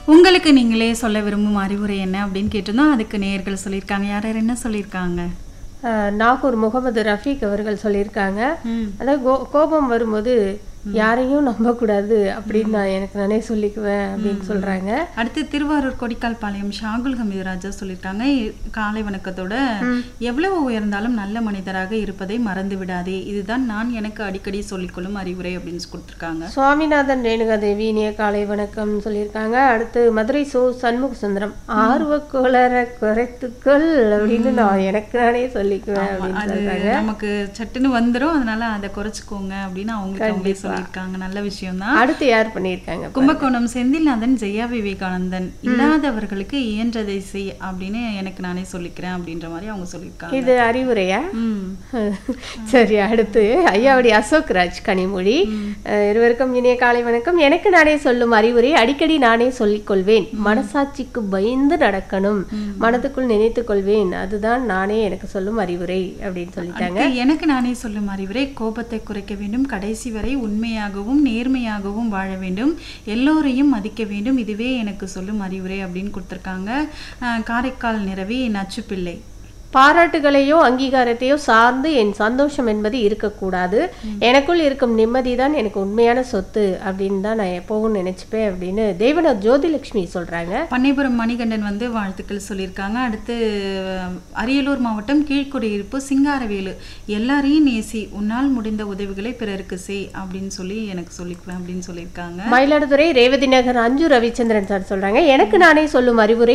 உங்களுக்கு நீங்களே சொல்ல விரும்பும் அறிவுரை என்ன அப்படின்னு கேட்டிருந்தோம் அதுக்கு நேயர்கள் சொல்லியிருக்காங்க யார் யார் என்ன சொல்லியிருக்காங்க அஹ், நாகூர் முகமது ரஃபீக் அவர்கள் சொல்லியிருக்காங்க ம் அதாவது கோ- கோபம் வரும்போது யாரையும் நம்பக்கூடாது அப்படின்னு நான் எனக்கு நானே சொல்லிக்குவேன் அப்படின்னு சொல்றாங்க அடுத்து திருவாரூர் கொடிக்கால் பாளையம் ஷாகுல் ஹமீது ராஜா சொல்லியிருக்காங்க இ- காலை வணக்கத்தோட எவ்வளவு உயர்ந்தாலும் நல்ல மனிதராக இருப்பதை மறந்து விடாதே இதுதான் நான் எனக்கு அடிக்கடி சொல்லிக்கொள்ளும் அறிவுரை அப்படின்னு கொடுத்துருக்காங்க சுவாமிநாதன் ரேணுகா தேவி இனிய காலை வணக்கம் சொல்லியிருக்காங்க அடுத்து மதுரை சோ சண்முக சுந்தரம் ஆர்வ கோளர குறைத்துக்கொள் அப்படின்னு நான் எனக்கு நானே சொல்லிக்குவேன் அப்படின்னு அது சொல்றாங்க நமக்கு சட்டுன்னு வந்துரும் அதனால அதை குறைச்சிக்கோங்க அப்படின்னு அவங்களுக்கு அவங்களே சொல்லியிருக்காங்க நல்ல விஷயம் தான் அடுத்து யார் பண்ணியிருக்காங்க கும்பகோணம் செந்தில்நாதன் ஜெயா விவேகானந்தன் இல்லாதவர்களுக்கு இயன்றதை செய் அப்படின்னு எனக்கு நானே சொல்லிக்கிறேன் அப்படின்ற மாதிரி அவங்க சொல்லியிருக்காங்க இது அறிவுரையா ம் சரி அடுத்து ஐயாவடி அசோக் ராஜ் கனிமொழி அஹ், இருவருக்கும் இனிய காலை வணக்கம் எனக்கு நானே சொல்லும் அறிவுரை அடிக்கடி நானே சொல்லிக் கொள்வேன் மனசாட்சிக்கு பயந்து நடக்கணும் மனதுக்குள் நினைத்துக் கொள்வேன் அதுதான் நானே எனக்கு சொல்லும் அறிவுரை அப்படின்னு சொல்லிட்டாங்க அடுத்து எனக்கு நானே சொல்லும் அறிவுரை கோபத்தை குறைக்க வேண்டும் கடைசி வரை உண்மையாகவும் நேர்மையாகவும் வாழ வேண்டும் எல்லோரையும் மதிக்க வேண்டும் இதுவே எனக்கு சொல்லும் அறிவுரை அப்படின்னு கொடுத்துருக்காங்க அஹ், காரைக்கால் நிறவி நச்சுப்பிள்ளை பாராட்டுகளையோ அங்கீகாரத்தையோ சார்ந்து என் சந்தோஷம் என்பது இருக்கக்கூடாது எனக்குள் இருக்கும் நிம்மதி தான் எனக்கு உண்மையான சொத்து அப்படின்னு தான் நான் எப்பவும் நினைச்சுப்பேன் அப்படின்னு தேவநாத் ஜோதிலட்சுமி சொல்றாங்க பண்ணைபுரம் மணிகண்டன் வந்து வாழ்த்துக்கள் சொல்லியிருக்காங்க அடுத்து அஹ், அரியலூர் மாவட்டம் கீழ்குடியிருப்பு சிங்காரவேலு எல்லாரையும் நேசி உன்னால் முடிந்த உதவிகளை பிறருக்கு செய் அப்படின்னு சொல்லி எனக்கு சொல்லிக்குவேன் அப்படின்னு சொல்லியிருக்காங்க மயிலாடுதுறை ரேவதி நகர் அஞ்சு ரவிச்சந்திரன் சார் சொல்றாங்க எனக்கு நானே சொல்லும் அறிவுரை